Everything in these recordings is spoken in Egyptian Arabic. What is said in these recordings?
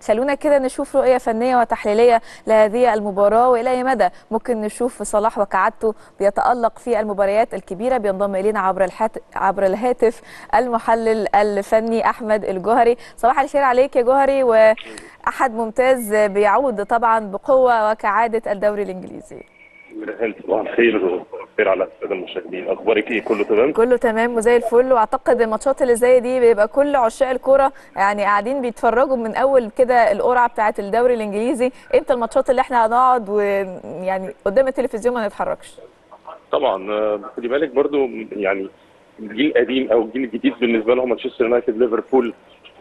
خلونا كده نشوف رؤيه فنيه وتحليليه لهذه المباراه والى اي مدى ممكن نشوف صلاح وكعادته بيتالق في المباريات الكبيره بينضم الينا عبر الحات... عبر الهاتف المحلل الفني احمد الجوهري صباح الخير عليك يا جوهري واحد ممتاز بيعود طبعا بقوه وكعاده الدوري الانجليزي مرهان صباح الخير وصباح الخير على الساده المشاهدين اخبارك ايه كله تمام كله تمام وزي الفل واعتقد الماتشات اللي زي دي بيبقى كل عشاق الكوره يعني قاعدين بيتفرجوا من اول كده القرعه بتاعه الدوري الانجليزي امتى الماتشات اللي احنا هنقعد ويعني قدام التلفزيون ما نتحركش طبعا آه، خدي بالك برضو يعني الجيل القديم او الجيل الجديد بالنسبه لهم مانشستر يونايتد ليفربول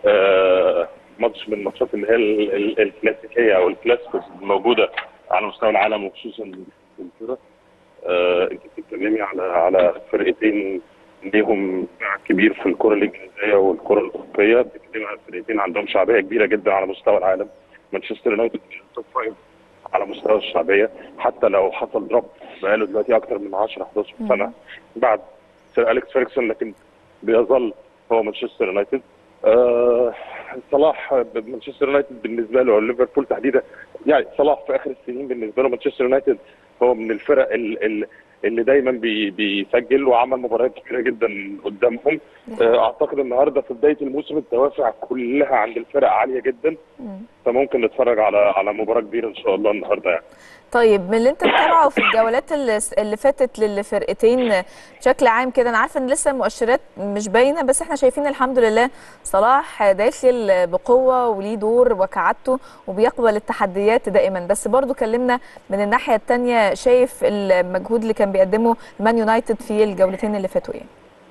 آه، ماتش من الماتشات اللي هي ال- ال- الكلاسيكيه او الكلاسيكوس الموجوده على مستوى العالم وخصوصا انجلترا آه، انت بتتكلمي على على فرقتين ليهم باع كبير في الكره الانجليزيه والكره الاوروبيه بتتكلمي على فرقتين عندهم شعبيه كبيره جدا على مستوى العالم مانشستر يونايتد في التوب فايف على مستوى الشعبيه حتى لو حصل دروب بقاله دلوقتي اكتر من 10 11 سنه بعد سير اليكس فيرجسون لكن بيظل هو مانشستر يونايتد آه صلاح مانشستر يونايتد بالنسبه له او ليفربول تحديدا يعني صلاح في اخر السنين بالنسبه له مانشستر يونايتد هو من الفرق ال- ال- اللي دايما بي بيسجل وعمل مباريات كبيره جدا قدامهم آه، اعتقد النهارده في بدايه الموسم الدوافع كلها عند الفرق عاليه جدا مم. فممكن نتفرج على على مباراه كبيره ان شاء الله النهارده يعني طيب من اللي انت متابعه في الجولات اللي, اللي فاتت للفرقتين بشكل عام كده انا عارفه ان لسه المؤشرات مش باينه بس احنا شايفين الحمد لله صلاح داخل بقوه وليه دور وكعادته وبيقبل التحديات دائما بس برضو كلمنا من الناحيه الثانيه شايف المجهود اللي كان بيقدمه مان يونايتد في الجولتين اللي فاتوا ايه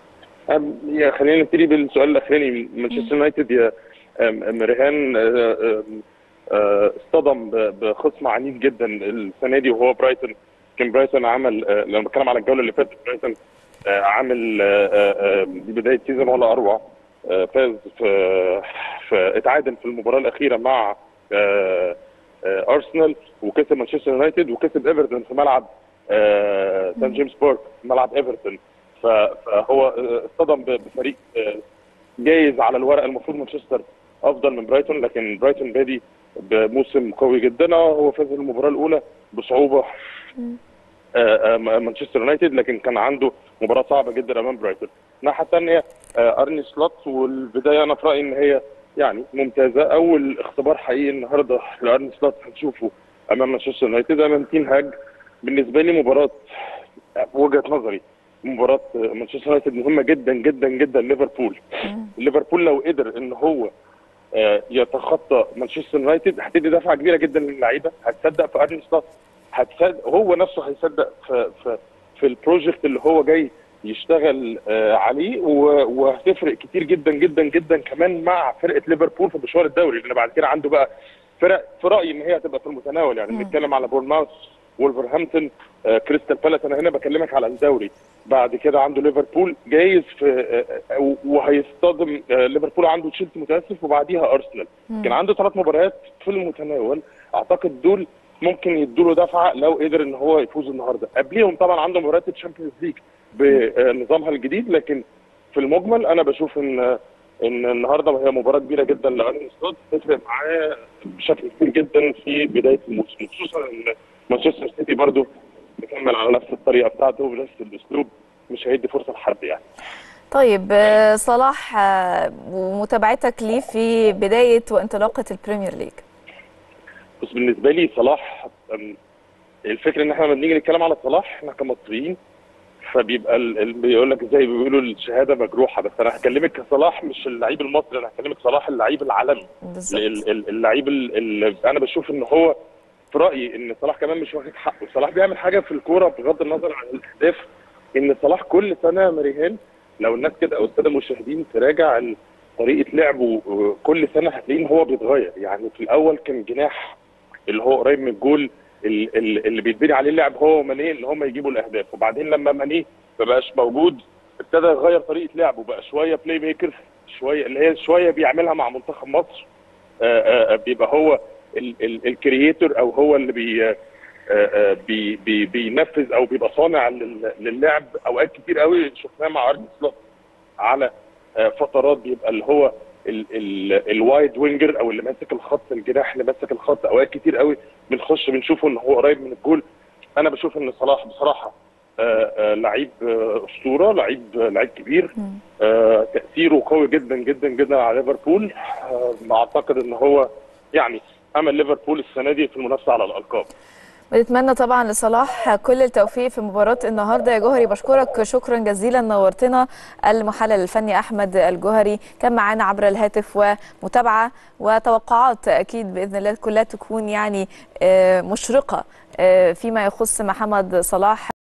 أم- يا خلينا نبتدي بالسؤال الاخراني مانشستر يونايتد يا أم- أم ريهان آه، آم، آه، اصطدم ب- بخصم عنيف جدا السنه دي وهو برايتون كان برايتون عمل آه، لما بتكلم على الجوله اللي فاتت برايتون آه، عامل آه، آه، آه، دي بدايه سيزون ولا اروع آه، فاز في في اتعادل في المباراه الاخيره مع آه، آه، ارسنال وكسب مانشستر يونايتد وكسب ايفرتون في ملعب آه، سان جيمس بارك ملعب ايفرتون ف- فهو آه، اصطدم ب- بفريق آه، جايز على الورق المفروض مانشستر افضل من برايتون لكن برايتون بادي بموسم قوي جدا اه هو فاز المباراه الاولى بصعوبه آه، آه، مانشستر يونايتد لكن كان عنده مباراه صعبه جدا امام برايتون الناحيه الثانيه ارني سلوت والبدايه انا في رايي ان هي يعني ممتازه اول اختبار حقيقي النهارده لارني سلوت هنشوفه امام مانشستر يونايتد امام تين هاج بالنسبه لي مباراه وجهه نظري مباراه مانشستر يونايتد مهمه جدا جدا جدا ليفربول ليفربول لو قدر ان هو آه، يتخطى مانشستر يونايتد هتدي دفعه كبيره جدا للعيبه هتصدق في ارني سلوت هتصدق هو نفسه هيصدق في في في البروجكت اللي هو جاي يشتغل آه، عليه و- وهتفرق كتير جدا جدا جدا كمان مع فرقه ليفربول في مشوار الدوري لان بعد كده عنده بقى فرق في رايي ان هي هتبقى في المتناول يعني مم. بنتكلم على بورنماوث وولفرهامبتون آه، كريستال بالاس انا هنا بكلمك على الدوري بعد كده عنده ليفربول جايز في آه، آه، وهيصطدم آه، ليفربول عنده تشيلسي متاسف وبعديها ارسنال كان عنده ثلاث مباريات في المتناول اعتقد دول ممكن يدوا له دفعه لو قدر ان هو يفوز النهارده قبليهم طبعا عنده مباريات الشامبيونز ليج بنظامها الجديد لكن في المجمل انا بشوف ان ان النهارده هي مباراه كبيره جدا لارني سلوت تفرق معاه بشكل كبير جدا في بدايه الموسم خصوصا ان مانشستر سيتي برضو مكمل على نفس الطريقه بتاعته ونفس الاسلوب مش هيدي فرصه لحد يعني طيب آه، صلاح آه، ومتابعتك ليه في بدايه وانطلاقه البريمير ليج بس بالنسبه لي صلاح أم، الفكره ان احنا لما بنيجي نتكلم على صلاح احنا كمصريين فبيبقى ال- ال- بيقول لك زي ما بيقولوا الشهاده مجروحه بس انا هكلمك كصلاح مش اللعيب المصري انا هكلمك صلاح اللعيب العالمي بالظبط ال- ال- اللعيب ال- اللي انا بشوف ان هو في رايي ان صلاح كمان مش واخد حقه صلاح بيعمل حاجه في الكوره بغض النظر عن الاهداف ان صلاح كل سنه يا مريهان لو الناس كده او الساده المشاهدين تراجع ال- طريقه لعبه آه، كل سنه هتلاقيه ان هو بيتغير يعني في الاول كان جناح اللي هو قريب من الجول ال- ال- اللي بيتبني عليه اللعب هو ومانيه اللي هم يجيبوا الاهداف وبعدين لما مانيه ما بقاش موجود ابتدى يغير طريقه لعبه بقى شويه بلاي ميكر شويه اللي هي شويه بيعملها مع منتخب مصر آه، آه، بيبقى هو الكرييتور او هو اللي بي آه، آه، بي بي بينفذ او بيبقى صانع لل- للعب اوقات كتير قوي شفناه مع ارني سلوت على آه، فترات بيبقى اللي هو ال ال الوايد وينجر او اللي ماسك الخط الجناح اللي ماسك الخط اوقات كتير قوي بنخش بنشوفه ان هو قريب من الجول انا بشوف ان صلاح بصراحه آه، آه، لعيب آه، اسطوره لعيب لعيب كبير آه، تاثيره قوي جدا جدا جدا على ليفربول آه، اعتقد ان هو يعني امل ليفربول السنه دي في المنافسه على الالقاب بنتمنى طبعا لصلاح كل التوفيق في مباراة النهارده يا جوهري بشكرك شكرا جزيلا نورتنا المحلل الفني احمد الجوهري كان معانا عبر الهاتف ومتابعة وتوقعات اكيد باذن الله كلها تكون يعني آه، مشرقة آه، فيما يخص محمد صلاح